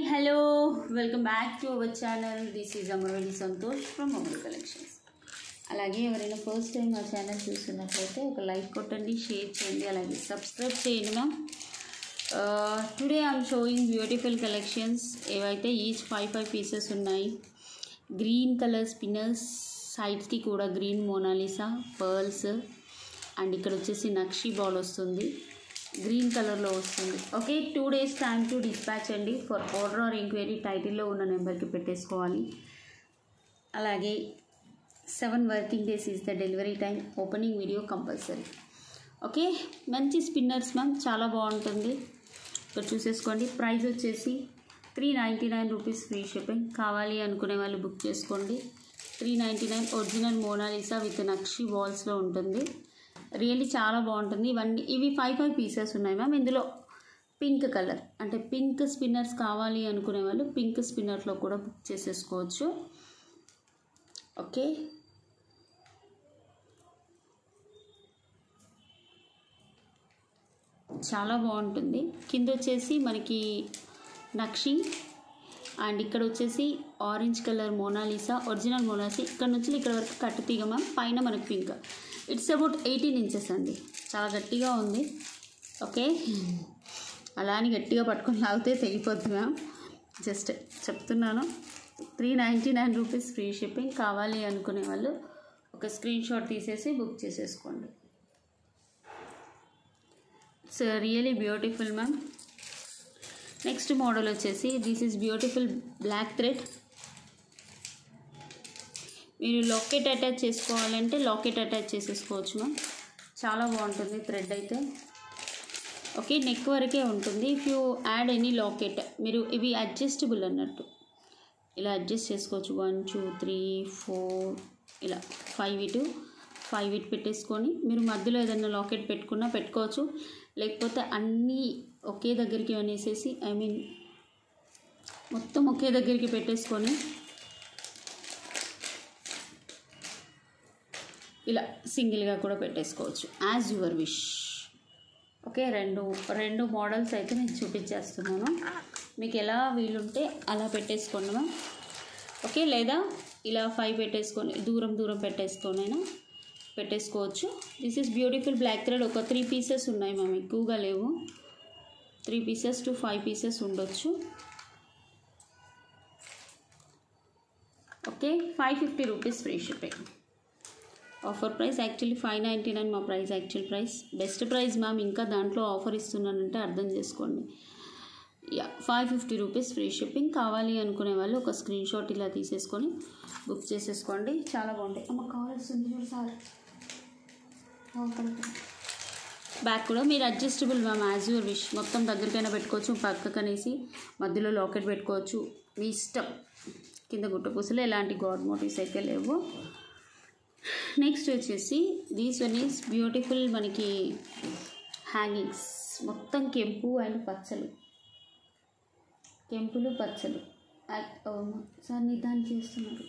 Hello welcome back to our channel this is Amaravelli Santosh from Amar collections అలాగే ఎవరైనా first time మా channel చూస్తున్నట్లయితే ఒక లైక్ కొట్టండి షేర్ చేయండి అలాగే సబ్స్క్రైబ్ చేయండి ma'am today I'm showing beautiful collections ఏవైతే ఈచ్ ఫైవ్ ఫైవ్ పీసెస్ ఉన్నాయి గ్రీన్ కలర్ స్పిన్నర్స్ సైడ్స్కి కూడా గ్రీన్ మోనాలిసా పర్ల్స్ అండ్ ఇక్కడ వచ్చేసి నక్షి బాల్ వస్తుంది గ్రీన్ కలర్లో వస్తుంది okay two days time to dispatch అండి ఫర్ ఆర్డర్ ఆర్ ఎంక్వైరీ టైటిల్లో ఉన్న నెంబర్కి పెట్టేసుకోవాలి అలాగే seven working days is the delivery time opening video compulsory okay మంచి స్పిన్నర్స్ మ్యామ్ చాలా బాగుంటుంది ఇక్కడ చూసేసుకోండి ప్రైస్ వచ్చేసి three ninety nine rupees free shipping కావాలి అనుకునే వాళ్ళు బుక్ చేసుకోండి three ninety nine original Mona Lisa with నక్షి వాల్స్లో ఉంటుంది రియల్లీ చాలా బాగుంటుంది ఇవన్నీ ఇవి ఫైవ్ ఫైవ్ పీసెస్ ఉన్నాయి మ్యామ్ ఇందులో పింక్ కలర్ అంటే పింక్ స్పిన్నర్స్ కావాలి అనుకునే వాళ్ళు పింక్ స్పిన్నర్లో కూడా బుక్ చేసేసుకోవచ్చు ఓకే చాలా బాగుంటుంది కింద వచ్చేసి మనకి నక్షి అండ్ ఇక్కడ వచ్చేసి orange colour Mona Lisa original Mona Lisa ఇక్కడ నుంచి ఇక్కడ వరకు కట్టు తీగ మ్యామ్ పైన మనకి pink it's about eighteen inches అండి చాలా గట్టిగా ఉంది ఓకే అలా అని గట్టిగా పట్టుకొని లాగితే తెగిపోద్ది మ్యామ్ జస్ట్ చెప్తున్నాను three ninety nine rupees free shipping కావాలి అనుకునే వాళ్ళు ఒక స్క్రీన్ షాట్ తీసేసి బుక్ చేసేసుకోండి it's really beautiful ma'am next model వచ్చేసి this is beautiful black thread మీరు లాకెట్ అటాచ్ చేసుకోవాలంటే లాకెట్ అటాచ్ చేసేసుకోవచ్చు మ్యామ్ చాలా బాగుంటుంది థ్రెడ్ అయితే ఓకే నెక్ వరకే ఉంటుంది if you add any locket మీరు ఇవి అడ్జస్టబుల్ అన్నట్టు ఇలా అడ్జస్ట్ చేసుకోవచ్చు వన్ టూ త్రీ ఫోర్ ఇలా ఫైవ్ ఇటు ఫైవ్ ఇటు పెట్టేసుకొని మీరు మధ్యలో ఏదైనా లాకెట్ పెట్టుకున్నా పెట్టుకోవచ్చు లేకపోతే అన్నీ ఒకే దగ్గరికి అనేసేసి ఐ మీన్ మొత్తం ఒకే దగ్గరికి పెట్టేసుకొని ఇలా సింగిల్గా కూడా పెట్టేసుకోవచ్చు యాజ్ యువర్ విష్ ఓకే రెండు రెండు మోడల్స్ అయితే నేను చూపించేస్తున్నాను మీకు ఎలా వీలుంటే అలా పెట్టేసుకోండి మ్యామ్ ఓకే లేదా ఇలా ఫైవ్ పెట్టేసుకొని దూరం దూరం పెట్టేసుకొనైనా పెట్టేసుకోవచ్చు this is beautiful black thread ఒక త్రీ పీసెస్ ఉన్నాయి మ్యామ్ ఎక్కువగా లేవు three pieces to five pieces ఉండొచ్చు okay five fifty rupees free shipping offer price actually five ninety nine మా price actual price best price ma'am ఇంకా దాంట్లో offer ఇస్తున్నానంటే అర్థం చేసుకోండి yeah five fifty rupees free shipping కావాలి అనుకునే వాళ్ళు ఒక స్క్రీన్ షాట్ ఇలా తీసేసుకొని బుక్ చేసేసుకోండి చాలా బాగుంటాయి అమ్మ కావాల్సింది చూడు సార్ బ్యాక్ కూడా మీరు adjustable ma'am as your wish మొత్తం దగ్గరికైనా పెట్టుకోవచ్చు పక్కకనేసి మధ్యలో లాకెట్ పెట్టుకోవచ్చు మీ ఇష్టం కింద గుట్టపూసలు ఎలాంటి గాడ్ మోటివ్స్ అయితే లేవు నెక్స్ట్ వచ్చేసి దీస్ వన్ ఈస్ బ్యూటిఫుల్ మనకి హ్యాంగింగ్స్ మొత్తం కెంపు అండ్ పచ్చలు కెంపులు పచ్చలు సార్ నిదానం చేస్తున్నారు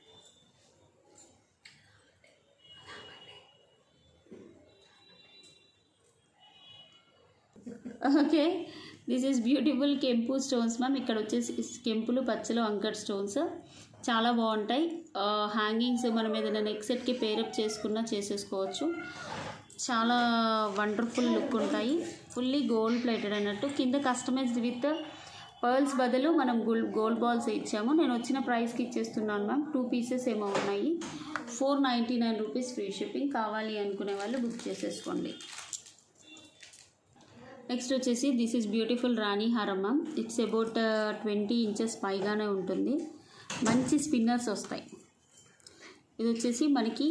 ఓకే దిస్ ఈస్ బ్యూటిఫుల్ కెంపు స్టోన్స్ మ్యామ్ ఇక్కడ వచ్చేసి కెంపులు పచ్చలు అంకట్ స్టోన్స్ చాలా బాగుంటాయి హ్యాంగింగ్స్ మనం ఏదైనా నెక్ సెట్కి పేరప్ చేసుకున్నా చేసేసుకోవచ్చు చాలా వండర్ఫుల్ లుక్ ఉంటాయి ఫుల్లీ గోల్డ్ ప్లేటెడ్ అన్నట్టు కింద కస్టమైజ్డ్ విత్ పర్ల్స్ బదులు మనం గోల్డ్ గోల్డ్ బాల్స్ ఇచ్చాము నేను వచ్చిన ప్రైస్కి ఇచ్చేస్తున్నాను మ్యామ్ టూ పీసెస్ ఏమో ఉన్నాయి four ninety nine rupees free shipping కావాలి అనుకునే వాళ్ళు బుక్ చేసేసుకోండి నెక్స్ట్ వచ్చేసి దిస్ ఈజ్ బ్యూటిఫుల్ రాణి హారం ma'am it's about twenty inches పైగానే ఉంటుంది మంచి స్పిన్నర్స్ వస్తాయి ఇది వచ్చేసి మనకి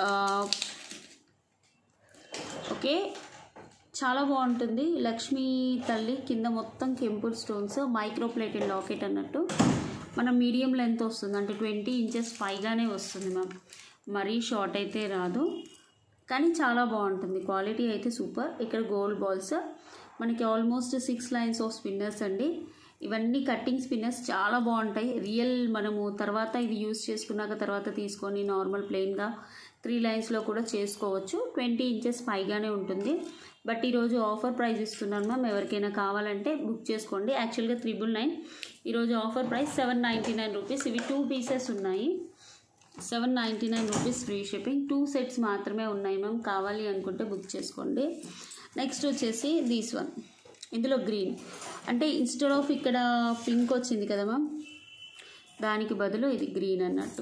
ఓకే చాలా బాగుంటుంది లక్ష్మీ తల్లి కింద మొత్తం కెంపుల్ స్టోన్స్ మైక్రో ప్లేటెడ్ లాకెట్ అన్నట్టు మన మీడియం లెంత్ వస్తుంది అంటే ట్వంటీ ఇంచెస్ పైగానే వస్తుంది మ్యామ్ మరీ షార్ట్ అయితే రాదు కానీ చాలా బాగుంటుంది క్వాలిటీ అయితే సూపర్ ఇక్కడ గోల్డ్ బాల్స్ మనకి almost six lines of spinners అండి ఇవన్నీ కట్టింగ్ స్పిన్నర్స్ చాలా బాగుంటాయి రియల్ మనము తర్వాత ఇది యూస్ చేసుకున్నాక తర్వాత తీసుకొని నార్మల్ ప్లెయిన్గా త్రీ లైన్స్లో కూడా చేసుకోవచ్చు ట్వంటీ ఇంచెస్ పైగానే ఉంటుంది బట్ ఈరోజు ఆఫర్ ప్రైస్ ఇస్తున్నాను మ్యామ్ ఎవరికైనా కావాలంటే బుక్ చేసుకోండి యాక్చువల్గా త్రిబుల్ నైన్ ఈరోజు offer price seven ninety nine rupees ఇవి టూ పీసెస్ ఉన్నాయి seven ninety nine rupees free shipping two sets మాత్రమే ఉన్నాయి మ్యామ్ కావాలి అనుకుంటే బుక్ చేసుకోండి నెక్స్ట్ వచ్చేసి దీస్ వన్ ఇందులో గ్రీన్ అంటే ఇన్స్టెడ్ ఆఫ్ ఇక్కడ పింక్ వచ్చింది కదా మ్యామ్ దానికి బదులు ఇది గ్రీన్ అన్నట్టు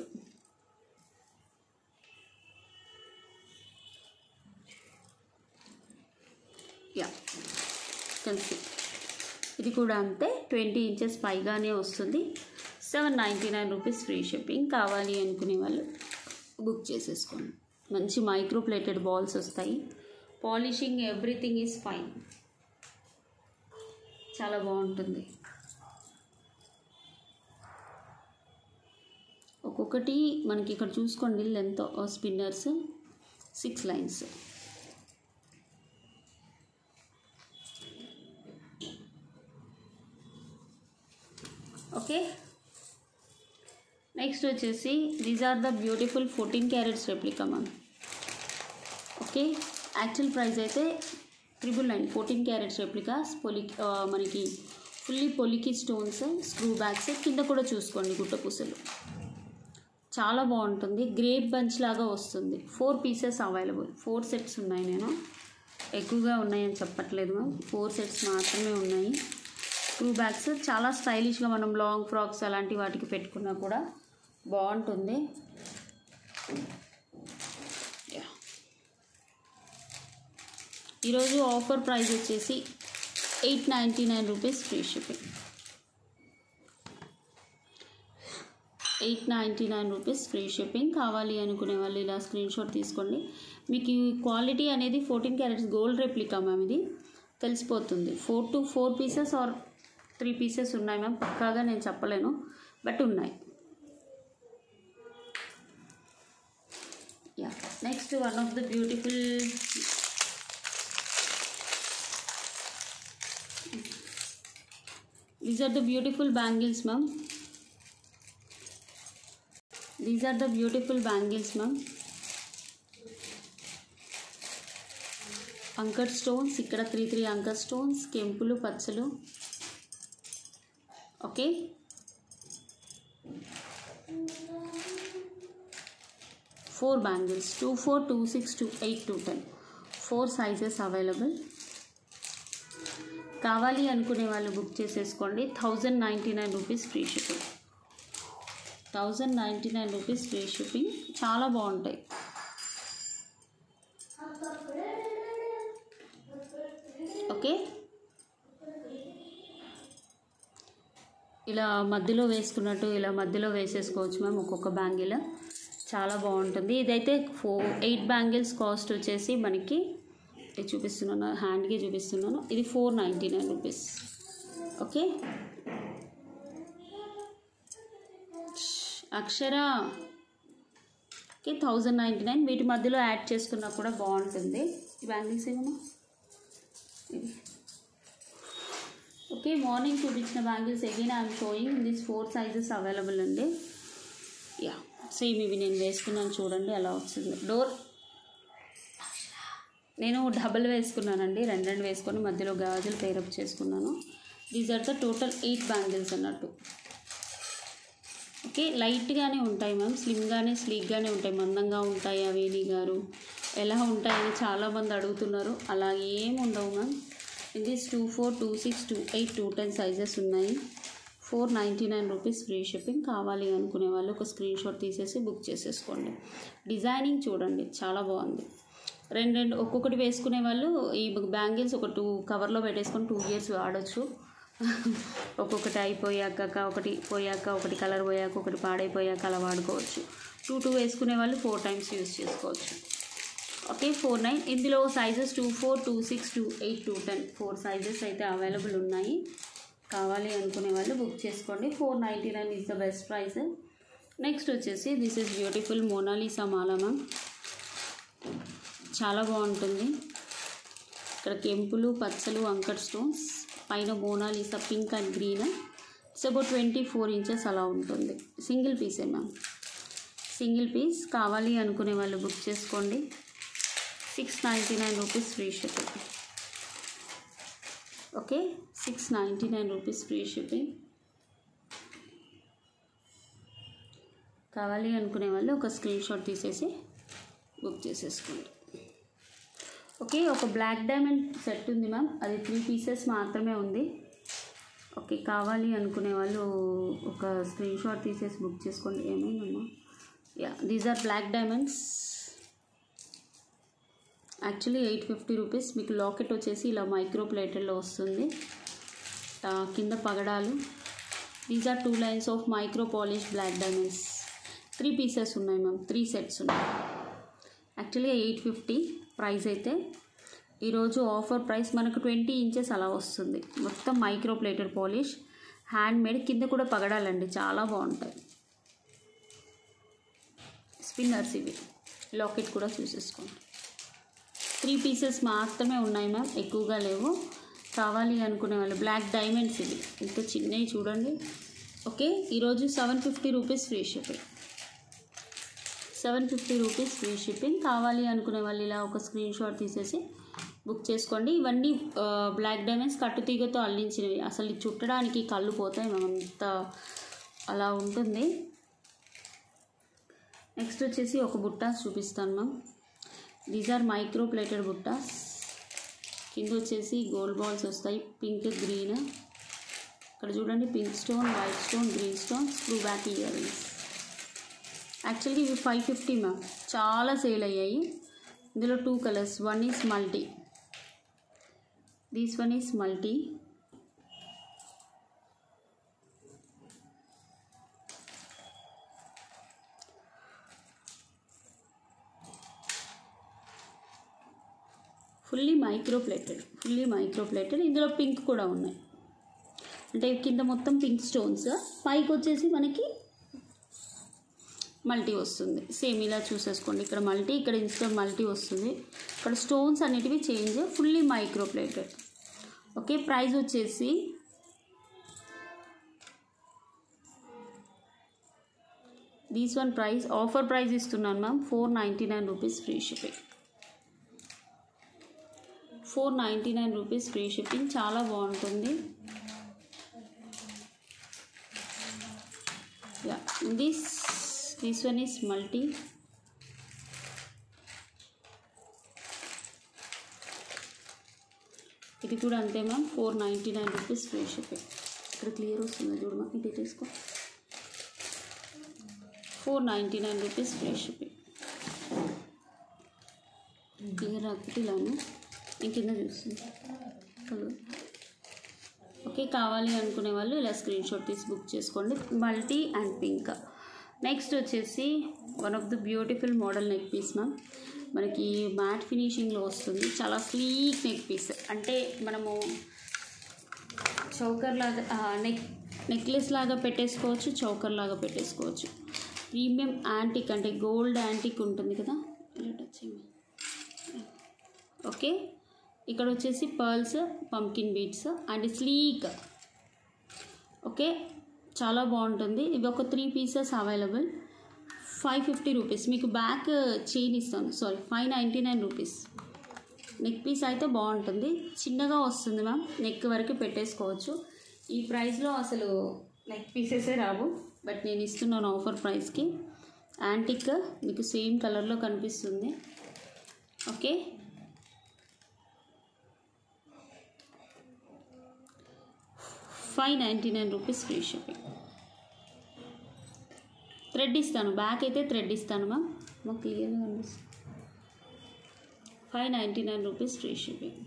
యా కలిసి ఇది కూడా అంతే ట్వంటీ ఇంచెస్ పైగానే వస్తుంది seven ninety nine rupees free shipping కావాలి అనుకునే వాళ్ళు బుక్ చేసేసుకోండి మంచి మైక్రో ప్లేటెడ్ బాల్స్ వస్తాయి పాలిషింగ్ ఎవ్రీథింగ్ ఈజ్ ఫైన్ చాలా బాగుంటుంది ఒక్కొక్కటి మనకి ఇక్కడ చూసుకోండి length spinners six lines okay next వచ్చేసి these are the beautiful fourteen carats replica ma'am okay actual price అయితే triple nine fourteen carats replicas పొలి ఆ, మనకి ఫుల్లీ పొలికి స్టోన్స్ స్క్రూ బ్యాగ్స్ కింద కూడా చూసుకోండి గుట్ట పూసలు చాలా బాగుంటుంది గ్రేప్ బంచ్ లాగా వస్తుంది four pieces available four sets ఉన్నాయి నేను ఎక్కువగా ఉన్నాయని చెప్పట్లేదు మ్యామ్ ఫోర్ సెట్స్ మాత్రమే ఉన్నాయి స్క్రూ బ్యాగ్స్ చాలా స్టైలిష్గా మనం లాంగ్ ఫ్రాక్స్ అలాంటి వాటికి పెట్టుకున్నా కూడా బాగుంటుంది Yeah. ఈరోజు ఆఫర్ ప్రైస్ వచ్చేసి eight ninety nine rupees free shipping eight ninety nine rupees free shipping కావాలి అనుకునే వాళ్ళు ఇలా స్క్రీన్ షాట్ తీసుకోండి మీకు ఈ క్వాలిటీ అనేది fourteen carats gold replica ma'am ఇది తెలిసిపోతుంది four to four pieces or three pieces ఉన్నాయి మ్యామ్ పక్కాగా నేను చెప్పలేను బట్ ఉన్నాయి yeah next one of the beautiful these are the beautiful bangles ma'am these are the beautiful bangles ma'am anchor stones ఇక్కడ three three anchor stones కెంపులు పచ్చలు okay four bangles two four two six two eight two ten four sizes available కావాలి అనుకునే వాళ్ళు book చేసేసుకోండి thousand ninety nine rupees free shipping thousand ninety nine rupees free shipping చాలా బాగుంటాయి okay ఇలా మధ్యలో వేసుకున్నట్టు ఇలా మధ్యలో వేసేసుకోవచ్చు మ్యామ్ ఒక్కొక్క బ్యాంగిల్ చాలా బాగుంటుంది ఇదైతే ఫోర్ ఎయిట్ బ్యాంగిల్స్ కాస్ట్ వచ్చేసి మనకి ఇది చూపిస్తున్నాను హ్యాండ్కి చూపిస్తున్నాను ఇది four ninety nine rupees okay Akshara okay thousand ninety nine వీటి మధ్యలో యాడ్ చేసుకున్నా కూడా బాగుంటుంది ఈ బ్యాంగిల్స్ ఏమన్నా ఇది ఓకే మార్నింగ్ చూపించిన bangles again I'm showing this four sizes available అండి యా సేమ్ ఇవి నేను వేసుకున్నాను చూడండి ఎలా వస్తుంది డోర్ నేను డబల్ వేసుకున్నానండి రెండు రెండు వేసుకొని మధ్యలో గాజులు పేరప్ చేసుకున్నాను these are the total eight bangles అన్నట్టు ఓకే లైట్గానే ఉంటాయి మ్యామ్ స్లిమ్గానే స్లీక్గానే ఉంటాయి మందంగా ఉంటాయి అవేని గారు ఎలా ఉంటాయని చాలామంది అడుగుతున్నారు అలా ఏం ఉండవు మ్యామ్ ఇది two four two six two eight two ten sizes ఉన్నాయి four ninety nine rupees free shipping కావాలి అనుకునే వాళ్ళు ఒక స్క్రీన్ షాట్ తీసేసి బుక్ చేసేసుకోండి డిజైనింగ్ చూడండి చాలా బాగుంది రెండు రెండు ఒక్కొక్కటి వేసుకునే వాళ్ళు ఈ బ్యాంగిల్స్ ఒక టూ కవర్లో పెట్టేసుకొని టూ ఇయర్స్ వాడచ్చు ఒక్కొక్కటి అయిపోయాక ఒకటి పోయాక ఒకటి కలర్ పోయాక ఒకటి పాడైపోయాక అలా వాడుకోవచ్చు టూ టూ వేసుకునే వాళ్ళు ఫోర్ టైమ్స్ యూస్ చేసుకోవచ్చు ఓకే ఫోర్ నైన్ ఇందులో sizes two four two six two eight two ten four sizes అయితే అవైలబుల్ ఉన్నాయి కావాలి అనుకునే వాళ్ళు బుక్ చేసుకోండి four ninety nine is the best price next వచ్చేసి దిస్ ఇస్ బ్యూటిఫుల్ మోనాలిసా మాల మ్యామ్ చాలా బాగుంటుంది ఇక్కడ కెంపులు పచ్చలు అంకర్ స్టోన్స్ పైన Mona Lisa pink and green it's about twenty four inches అలా ఉంటుంది సింగిల్ పీసే మ్యామ్ సింగిల్ పీస్ కావాలి అనుకునే వాళ్ళు బుక్ చేసుకోండి six ninety nine rupees free shipping okay six ninety nine rupees free shipping కావాలి అనుకునే వాళ్ళు ఒక స్క్రీన్ షాట్ తీసేసి బుక్ చేసేసుకోండి ఓకే ఒక బ్లాక్ డైమండ్ సెట్ ఉంది మ్యామ్ అది త్రీ పీసెస్ మాత్రమే ఉంది ఓకే కావాలి అనుకునే వాళ్ళు ఒక స్క్రీన్ షాట్ తీసేసి బుక్ చేసుకోండి ఏమైందమ్మా yeah these are black diamonds actually eight fifty rupees మీకు లాకెట్ వచ్చేసి ఇలా మైక్రో ప్లేటెడ్లో వస్తుంది ఆ, కింద పగడాలు these are two lines of micro polish black diamonds three pieces ఉన్నాయి మ్యామ్ త్రీ సెట్స్ ఉన్నాయి యాక్చువల్లీ ఎయిట్ ఫిఫ్టీ ప్రైస్ అయితే ఈరోజు ఆఫర్ ప్రైస్ మనకు ట్వంటీ ఇంచెస్ అలా వస్తుంది మొత్తం micro plated polish handmade కింద కూడా పగడాలండి చాలా బాగుంటాయి స్పిన్నర్స్ ఇవి లాకెట్ కూడా చూసేసుకోండి త్రీ పీసెస్ మాత్రమే ఉన్నాయి మ్యామ్ ఎక్కువగా లేవు కావాలి అనుకునే వాళ్ళు బ్లాక్ డైమండ్స్ ఇవి ఇంత చిన్నవి చూడండి ఓకే ఈరోజు seven fifty rupees free shipping seven fifty rupees free shipping కావాలి అనుకునే వాళ్ళు ఇలా ఒక స్క్రీన్ షాట్ తీసేసి బుక్ చేసుకోండి ఇవన్నీ ఆ, బ్లాక్ డైమండ్స్ కట్టుతీగతో అల్లించినవి అసలు ఇది చుట్టడానికి కళ్ళు పోతాయి మనం అంత అలా ఉంటుంది నెక్స్ట్ వచ్చేసి ఒక బుట్టాస్ చూపిస్తాను ma'am these are micro plated బుట్టాస్ కింద వచ్చేసి గోల్డ్ బాల్స్ వస్తాయి పింక్ గ్రీన్ ఇక్కడ చూడండి pink stone white stone green stone screw back earrings యాక్చువల్గా ఇవి ఫైవ్ ఫిఫ్టీ మ్యామ్ చాలా సేల్ అయ్యాయి ఇందులో two colours one is multi these one is multi fully micro plated fully micro plated ఇందులో pink కూడా ఉన్నాయి అంటే కింద మొత్తం పింక్ స్టోన్స్ పైకి వచ్చేసి మనకి మల్టీ వస్తుంది సేమ్ ఇలా చూసేసుకోండి ఇక్కడ మల్టీ ఇక్కడ ఇన్స్టా మల్టీ వస్తుంది ఇక్కడ స్టోన్స్ అనేటివి change fully micro plated okay price వచ్చేసి these one price offer price ఇస్తున్నాను ma'am four ninety nine rupees free shipping four ninety nine rupees free shipping చాలా బాగుంటుంది yeah this this one is multi ఇది కూడా అంతే ma'am four ninety nine rupees free shipping ఇక్కడ clear వస్తుంది చూడమా ఇది తీసుకో four ninety nine rupees free shipping clear రాకపోతే ఇలాను నేను కింద చూస్తుంది హలో ఓకే కావాలి అనుకునే వాళ్ళు ఇలా స్క్రీన్ షాట్ తీసి బుక్ చేసుకోండి మల్టీ అండ్ పింక్ నెక్స్ట్ వచ్చేసి one of the beautiful model neck piece ma'am మనకి మ్యాట్ ఫినిషింగ్లో వస్తుంది చాలా స్లీక్ నెక్ పీస్ అంటే మనము చౌకర్ లాగా నెక్ నెక్లెస్ లాగా పెట్టేసుకోవచ్చు చౌకర్ లాగా పెట్టేసుకోవచ్చు ప్రీమియం యాంటిక్ అంటే గోల్డ్ యాంటిక్ ఉంటుంది కదా ఇలా టచ్ చేయండి. ఓకే ఇక్కడ వచ్చేసి pearls pumpkin beads and sleek okay చాలా బాగుంటుంది ఇవి ఒక three pieces available five fifty rupees మీకు బ్యాక్ చైన్ ఇస్తాను sorry five ninety nine rupees neck piece అయితే బాగుంటుంది చిన్నగా వస్తుంది మ్యామ్ నెక్ వరకు పెట్టేసుకోవచ్చు ఈ ప్రైస్లో అసలు నెక్ పీసెసే రావు బట్ నేను ఇస్తున్నాను ఆఫర్ ప్రైస్కి యాంటిక్ మీకు సేమ్ కలర్లో కనిపిస్తుంది okay five ninety nine rupees free shipping thread ఇస్తాను బ్యాక్ అయితే థ్రెడ్ ఇస్తాను మ్యామ్ మాకు క్లియర్గా కనిపిస్తుంది five ninety nine rupees free shipping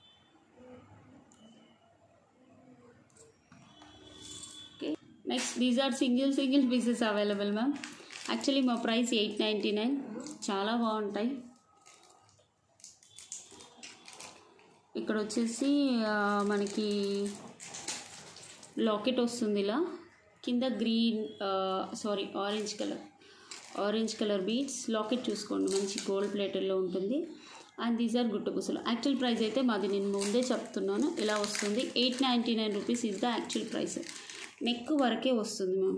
okay next these are single single pieces available ma'am actually మా ప్రైస్ ఎయిట్ నైంటీ నైన్ చాలా బాగుంటాయి ఇక్కడ వచ్చేసి ఆ, మనకి లాకెట్ వస్తుంది ఇలా కింద green sorry orange colour orange colour beads locket చూసుకోండి మంచి గోల్డ్ ప్లేటెడ్లో ఉంటుంది అండ్ దీస్ ఆర్ గుట్ట బుసలు యాక్చువల్ ప్రైస్ అయితే మాది నేను ముందే చెప్తున్నాను ఇలా వస్తుంది eight ninety nine rupees is the actual price neck వరకే వస్తుంది మ్యామ్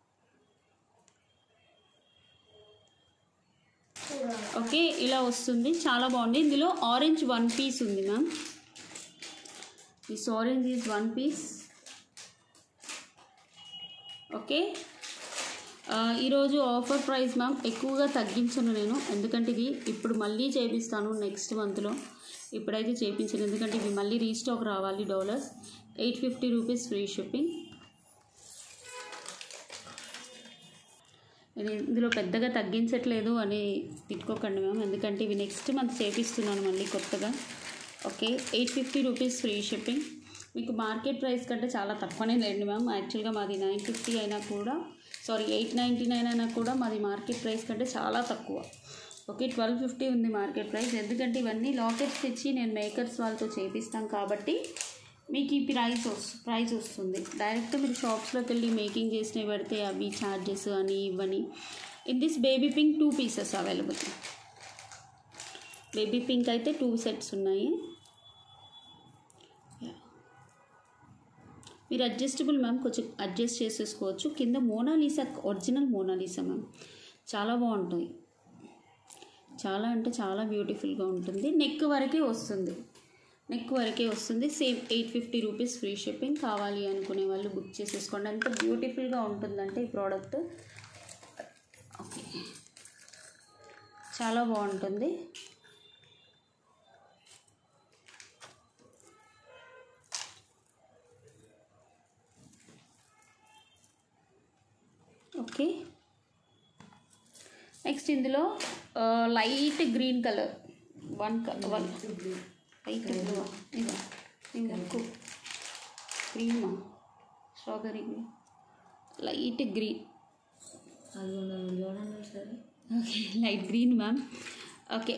ఓకే ఇలా వస్తుంది చాలా బాగుంది ఇందులో ఆరెంజ్ వన్ పీస్ ఉంది ma'am this orange is one piece okay ఆ, ఈరోజు ఆఫర్ ప్రైస్ మ్యామ్ ఎక్కువగా తగ్గించను నేను ఎందుకంటే ఇది ఇప్పుడు మళ్ళీ చేపిస్తాను నెక్స్ట్ మంత్లో ఇప్పుడైతే చేయించను ఎందుకంటే ఇవి మళ్ళీ రీస్టాక్ రావాలి dollars eight fifty rupees free shipping ఇది ఇందులో పెద్దగా తగ్గించట్లేదు అని తిట్టుకోకండి మ్యామ్ ఎందుకంటే ఇవి నెక్స్ట్ మంత్ చేపిస్తున్నాను మళ్ళీ కొత్తగా okay eight fifty rupees free shipping మీకు మార్కెట్ ప్రైస్ కంటే చాలా తక్కువనే లేండి మ్యామ్ యాక్చువల్గా మాది నైన్ ఫిఫ్టీ అయినా కూడా సారీ ఎయిట్ నైంటీ నైన్ అయినా కూడా మాది మార్కెట్ ప్రైస్ కంటే చాలా తక్కువ ఓకే ట్వెల్వ్ ఫిఫ్టీ ఉంది మార్కెట్ ప్రైస్ ఎందుకంటే ఇవన్నీ లాకెట్స్ తెచ్చి నేను మేకర్స్ వాళ్ళతో చేపిస్తాం కాబట్టి మీకు ఈ ప్రైస్ వస్తు ప్రైస్ వస్తుంది డైరెక్ట్ మీరు షాప్స్లోకి వెళ్ళి మేకింగ్ చేసినవి పెడితే అవి ఛార్జెస్ అని ఇవని in this baby pink two pieces available baby pink అయితే టూ సెట్స్ ఉన్నాయి Yeah. మీరు అడ్జస్టబుల్ మ్యామ్ కొంచెం అడ్జస్ట్ చేసేసుకోవచ్చు కింద మోనాలీసా ఒరిజినల్ మోనాలీసా మ్యామ్ చాలా బాగుంటుంది చాలా అంటే చాలా బ్యూటిఫుల్గా ఉంటుంది నెక్ వరకే వస్తుంది నెక్ వరకే వస్తుంది same eight fifty rupees free shipping కావాలి అనుకునే వాళ్ళు బుక్ చేసేసుకోండి ఎంత బ్యూటిఫుల్గా ఉంటుందంటే ఈ ప్రోడక్ట్ ఓకే చాలా బాగుంటుంది ఓకే నెక్స్ట్ ఇందులో light green colour one one light blue ఇదో ఇంకొక గ్రీమా స్ట్రాబెరీ గ్రీన్ లైట్ గ్రీన్ అది మనం చూడండి సరే okay light green ma'am okay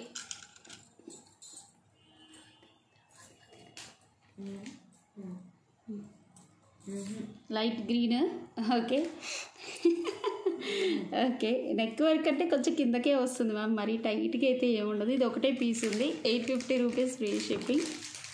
light green okay okay neck work అంటే కొంచెం కిందకే వస్తుంది మ్యామ్ మరీ టైట్గా అయితే ఏముండదు ఇది ఒకటే పీస్ ఉంది eight fifty rupees free shipping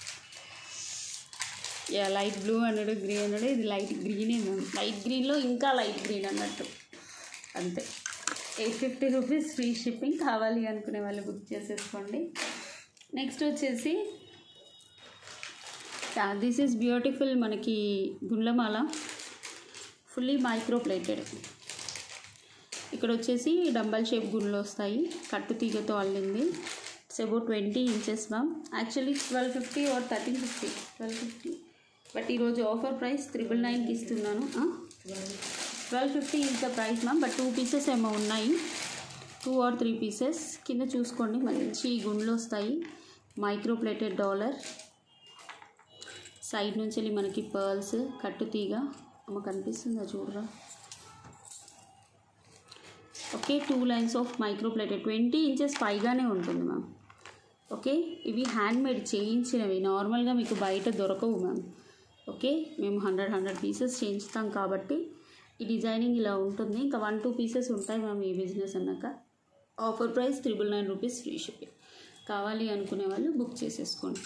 yeah light blue అన్నాడు గ్రీన్ అన్నాడు ఇది లైట్ గ్రీనే మ్యామ్ లైట్ గ్రీన్లో ఇంకా లైట్ గ్రీన్ అన్నట్టు అంతే eight fifty rupees free shipping కావాలి అనుకునే వాళ్ళు బుక్ చేసేసుకోండి నెక్స్ట్ వచ్చేసి దిస్ ఈజ్ బ్యూటిఫుల్ మనకి గుండ్లమాల ఫుల్లీ మైక్రో ప్లేటెడ్ ఇక్కడ వచ్చేసి డంబల్ షేప్ గుండ్లు వస్తాయి కట్టు తీగతో అల్లింది it's about twenty inches ma'am actually twelve fifty or thirteen fifty twelve fifty but ఈరోజు ఆఫర్ ప్రైస్ త్రిబుల్ నైన్కి ఇస్తున్నాను twelve fifty is the price ma'am but two pieces ఏమో ఉన్నాయి టూ ఆర్ త్రీ పీసెస్ కింద చూసుకోండి మంచి గుండ్లు వస్తాయి మైక్రో ప్లేటెడ్ డాలర్ సైడ్ నుంచి వెళ్ళి మనకి పర్ల్స్ కట్టు తీగ అమ్మ కనిపిస్తుందా చూడరా okay two lines of micro plated twenty inches పైగానే ఉంటుంది మ్యామ్ ఓకే ఇవి హ్యాండ్ మేడ్ చేయించినవి నార్మల్గా మీకు బయట దొరకవు మ్యామ్ ఓకే మేము హండ్రెడ్ హండ్రెడ్ పీసెస్ చేయించుతాం కాబట్టి ఈ డిజైనింగ్ ఇలా ఉంటుంది ఇంకా వన్ టూ పీసెస్ ఉంటాయి మ్యామ్ ఈ బిజినెస్ అన్నాక offer price triple nine rupees free shipping కావాలి అనుకునే వాళ్ళు బుక్ చేసేసుకోండి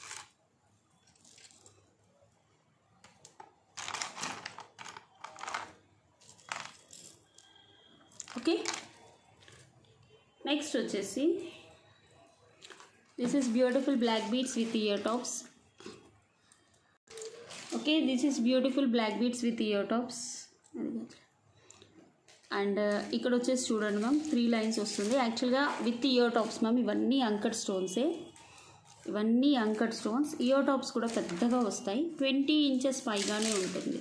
ఓకే నెక్స్ట్ వచ్చేసి this is beautiful black beads with ear tops okay this is beautiful black beads with ear tops and ఇక్కడ వచ్చేసి చూడండి మ్యామ్ త్రీ లైన్స్ వస్తుంది యాక్చువల్గా విత్ ఇయర్ టాప్స్ మ్యామ్ ఇవన్నీ అంకట్ స్టోన్సే ఇవన్నీ అంకట్ స్టోన్స్ ఇయర్ టాప్స్ కూడా పెద్దగా వస్తాయి ట్వంటీ ఇంచెస్ పైగానే ఉంటుంది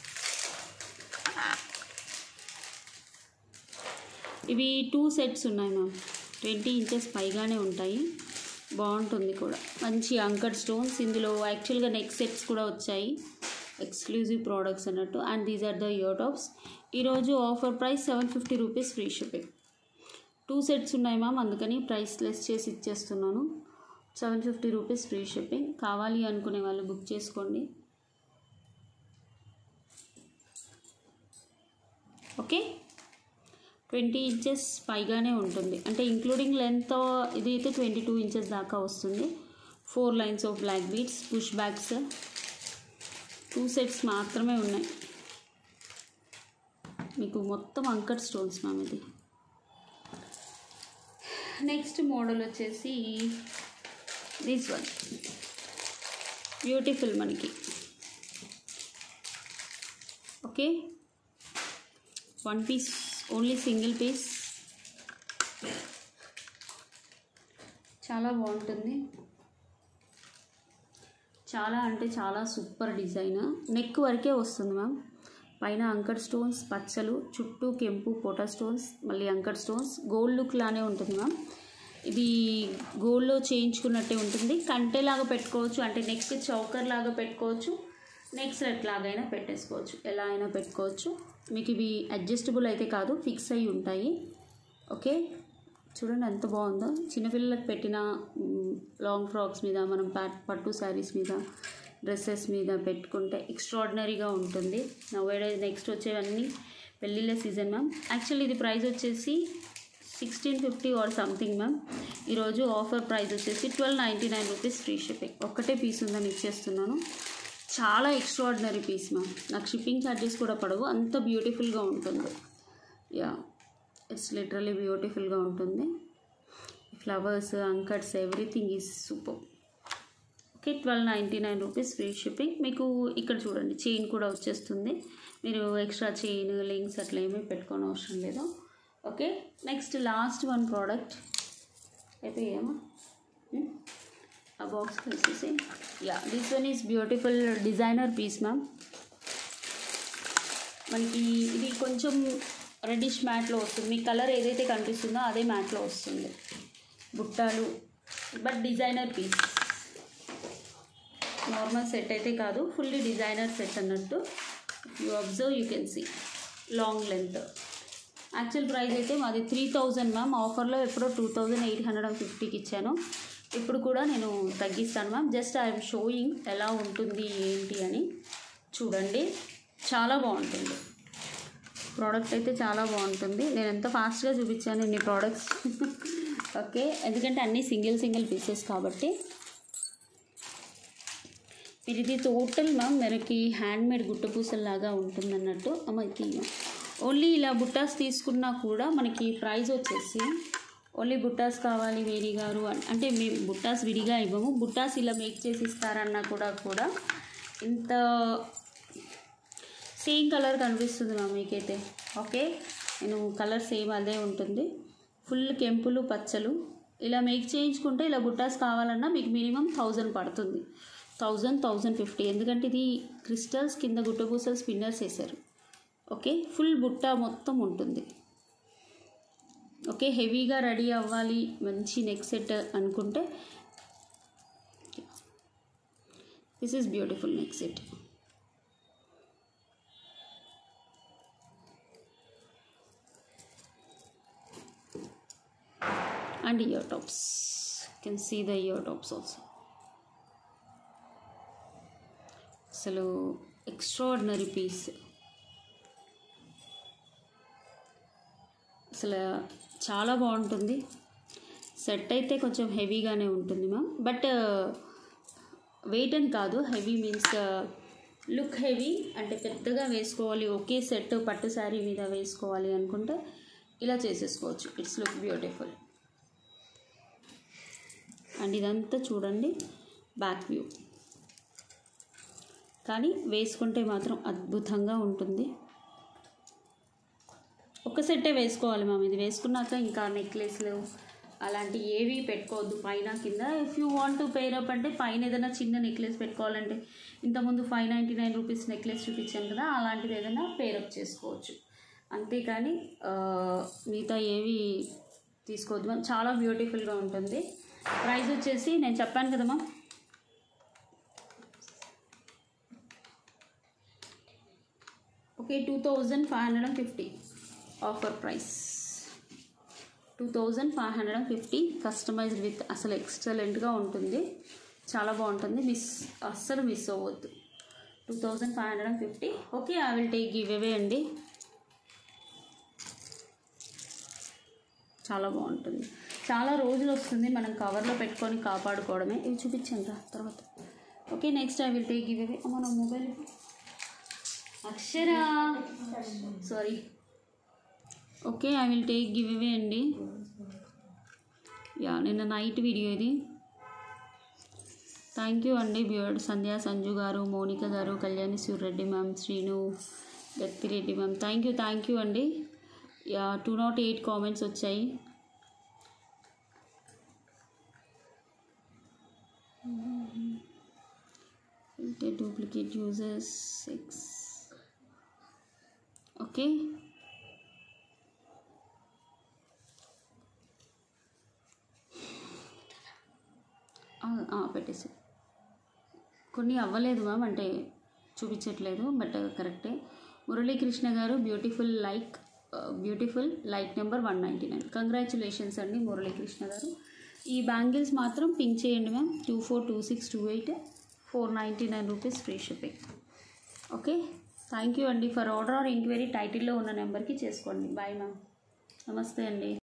ఇవి టూ సెట్స్ ఉన్నాయి మ్యామ్ ట్వంటీ ఇంచెస్ పైగానే ఉంటాయి బాగుంటుంది కూడా మంచి అంకర్ స్టోన్స్ ఇందులో యాక్చువల్గా నెక్ సెట్స్ కూడా వచ్చాయి ఎక్స్క్లూజివ్ ప్రోడక్ట్స్ అన్నట్టు and these are the ear tops ఈరోజు offer price seven fifty rupees free shipping two sets ఉన్నాయి మ్యామ్ అందుకని ప్రైస్ లెస్ చేసి ఇచ్చేస్తున్నాను seven fifty rupees free shipping కావాలి అనుకునే వాళ్ళు బుక్ చేసుకోండి ఓకే ట్వంటీ ఇంచెస్ పైగానే ఉంటుంది అంటే ఇంక్లూడింగ్ లెంత్ ఇది అయితే ట్వంటీ టూ ఇంచెస్ దాకా వస్తుంది four lines of black beads push bags two sets మాత్రమే ఉన్నాయి మీకు మొత్తం అంకట్ స్టోన్స్ మ్యామ్ ఇది నెక్స్ట్ మోడల్ వచ్చేసి దిస్ వన్ బ్యూటిఫుల్ మనకి okay one piece only single piece చాలా బాగుంటుంది చాలా అంటే చాలా సూపర్ డిజైన్ నెక్ వరకే వస్తుంది మ్యామ్ పైన అంకర్ స్టోన్స్ పచ్చలు చుట్టూ కెంపు పోటా స్టోన్స్ మళ్ళీ అంకర్ స్టోన్స్ గోల్డ్ లుక్ లానే ఉంటుంది మ్యామ్ ఇది గోల్డ్లో చేయించుకున్నట్టే ఉంటుంది కంటేలాగా పెట్టుకోవచ్చు అంటే నెక్ చౌకర్ లాగా పెట్టుకోవచ్చు నెక్ సెట్ లాగైనా పెట్టేసుకోవచ్చు ఎలా అయినా పెట్టుకోవచ్చు మీకు ఇవి అడ్జస్టబుల్ అయితే కాదు ఫిక్స్ అయి ఉంటాయి ఓకే చూడండి ఎంత బాగుందో చిన్నపిల్లలకు పెట్టిన మ్, లాంగ్ ఫ్రాక్స్ మీద మనం పట్ పట్టు శారీస్ మీద డ్రెస్సెస్ మీద పెట్టుకుంటే ఎక్స్ట్రాడినరీగా ఉంటుంది నవ్వేడే నెక్స్ట్ వచ్చేవన్నీ పెళ్ళిళ్ళ సీజన్ మ్యామ్ యాక్చువల్లీ ఇది ప్రైస్ వచ్చేసి sixteen fifty or something ma'am ఈరోజు ఆఫర్ ప్రైస్ వచ్చేసి twelve ninety nine rupees free shipping ఒక్కటే పీస్ ఉందని ఇచ్చేస్తున్నాను చాలా ఎక్స్ట్రాడినరీ పీస్ మ్యామ్ నాకు షిప్పింగ్ ఛార్జెస్ కూడా పడవు అంత బ్యూటిఫుల్గా ఉంటుంది యా ఇట్స్ లిటరలీ బ్యూటిఫుల్గా ఉంటుంది flowers uncuts everything is super okay twelve ninety nine rupees free shipping మీకు ఇక్కడ చూడండి చైన్ కూడా వచ్చేస్తుంది మీరు ఎక్స్ట్రా చైన్ లింక్స్ అట్లా ఏమీ పెట్టుకోని అవసరం లేదు okay next last one product అయిపోయామా Hmm? ఆ బాక్స్ వచ్చేసి yeah this one is beautiful designer piece ma'am మనకి ఇది కొంచెం రెడ్డిష్ మ్యాట్లో వస్తుంది మీ కలర్ ఏదైతే కనిపిస్తుందో అదే మ్యాట్లో వస్తుంది బుట్టాలు but designer piece normal set అయితే కాదు ఫుల్లీ డిజైనర్ సెట్ అన్నట్టు you observe you can see long length actual price అయితే మాది త్రీ థౌజండ్ మ్యామ్ ఆఫర్లో ఎప్పుడో two thousand eight hundred and ఫిఫ్టీకి ఇచ్చాను ఇప్పుడు కూడా నేను తగ్గిస్తాను మ్యామ్ జస్ట్ ఐఎమ్ షోయింగ్ ఎలా ఉంటుంది ఏంటి అని చూడండి చాలా బాగుంటుంది ప్రోడక్ట్ అయితే చాలా బాగుంటుంది నేను ఎంత ఫాస్ట్గా చూపించాను ఇన్ని ప్రోడక్ట్స్ ఓకే ఎందుకంటే అన్నీ సింగిల్ సింగిల్ పీసెస్ కాబట్టి మీరు ఇది టోటల్ మ్యామ్ మనకి హ్యాండ్మేడ్ గుట్టపూసల్లాగా ఉంటుంది అన్నట్టు అమ్మ ఇది ఓన్లీ ఇలా బుట్టాస్ తీసుకున్నా కూడా మనకి ప్రైస్ వచ్చేసి ఓన్లీ బుట్టాస్ కావాలి వేడి గారు అన్- అంటే మేము బుట్టాస్ విడిగా ఇవ్వము బుట్టాస్ ఇలా మేక్ చేసి ఇస్తారన్నా కూడా కూడా ఇంత సేమ్ కలర్ కనిపిస్తుంది మా మీకైతే ఓకే నేను కలర్ సేమ్ అదే ఉంటుంది ఫుల్ కెంపులు పచ్చలు ఇలా మేక్ చేయించుకుంటే ఇలా బుట్టాస్ కావాలన్నా మీకు మినిమం థౌజండ్ పడుతుంది థౌజండ్ థౌజండ్ ఫిఫ్టీ ఎందుకంటే ఇది క్రిస్టల్స్ కింద గుట్టపూసలు స్పిన్నర్స్ వేశారు ఓకే ఫుల్ బుట్ట మొత్తం ఉంటుంది ఓకే హెవీగా రెడీ అవ్వాలి మంచి నెక్ సెట్ అనుకుంటే this is beautiful neck set and ear tops you can see the ear tops also అసలు ఎక్స్ట్రాడినరీ పీస్ అసలు చాలా బాగుంటుంది సెట్ అయితే కొంచెం హెవీగానే ఉంటుంది మ్యామ్ బట్ వెయిట్ అని కాదు హెవీ మీన్స్ లుక్ హెవీ అంటే పెద్దగా వేసుకోవాలి ఒకే సెట్ పట్టు శారీ మీద వేసుకోవాలి అనుకుంటే ఇలా చేసేసుకోవచ్చు ఇట్స్ లుక్ బ్యూటిఫుల్ అండ్ ఇదంతా చూడండి బ్యాక్ వ్యూ కానీ వేసుకుంటే మాత్రం అద్భుతంగా ఉంటుంది ఒక సెట్టే వేసుకోవాలి మ్యామ్ ఇది వేసుకున్నాక ఇంకా నెక్లెస్లు అలాంటి ఏవి పెట్టుకోవద్దు పైన కింద if you want to pair up అంటే పైన ఏదైనా చిన్న నెక్లెస్ పెట్టుకోవాలంటే ఇంతకుముందు five ninety nine rupees necklace చూపించాను కదా అలాంటిది ఏదైనా పేరప్ చేసుకోవచ్చు అంతేకాని ఆ, మిగతా ఏవి తీసుకోవద్దు మ్యామ్ చాలా బ్యూటిఫుల్గా ఉంటుంది ప్రైస్ వచ్చేసి నేను చెప్పాను కదా ma'am okay two thousand five hundred and fifty offer price two thousand five hundred and fifty customized with అసలు ఎక్సలెంట్గా ఉంటుంది చాలా బాగుంటుంది మిస్ అస్సలు మిస్ అవ్వద్దు two thousand five hundred and fifty okay I will take give away అండి చాలా బాగుంటుంది చాలా రోజులు వస్తుంది మనం కవర్లో పెట్టుకొని కాపాడుకోవడమే ఇవి చూపించాను రా తర్వాత okay next I will take give away మన mobile Akshara sorry okay I will take give away అండి యా నిన్న నైట్ వీడియో ఇది థ్యాంక్ యూ అండి బ్యూడ్ Sandhya Sanju garu Mounika garu Kalyani Surreddy ma'am Srinu Gattireddy ma'am thank you thank you అండి yeah two nought eight comments వచ్చాయి duplicate users six okay పెట్టేసి కొన్ని అవ్వలేదు మ్యామ్ అంటే చూపించట్లేదు బట్ కరెక్టే Muralikrishna garu beautiful like beautiful like number one ninety nine congratulations అండి మురళీకృష్ణ గారు ఈ బ్యాంగిల్స్ మాత్రం పింక్ చేయండి ma'am two four two six two eight four ninety nine rupees free shipping okay thank you అండి ఫర్ ఆర్డర్ ఆర్ ఎంక్వైరీ టైటిల్లో ఉన్న నెంబర్కి చేసుకోండి bye ma'am నమస్తే అండి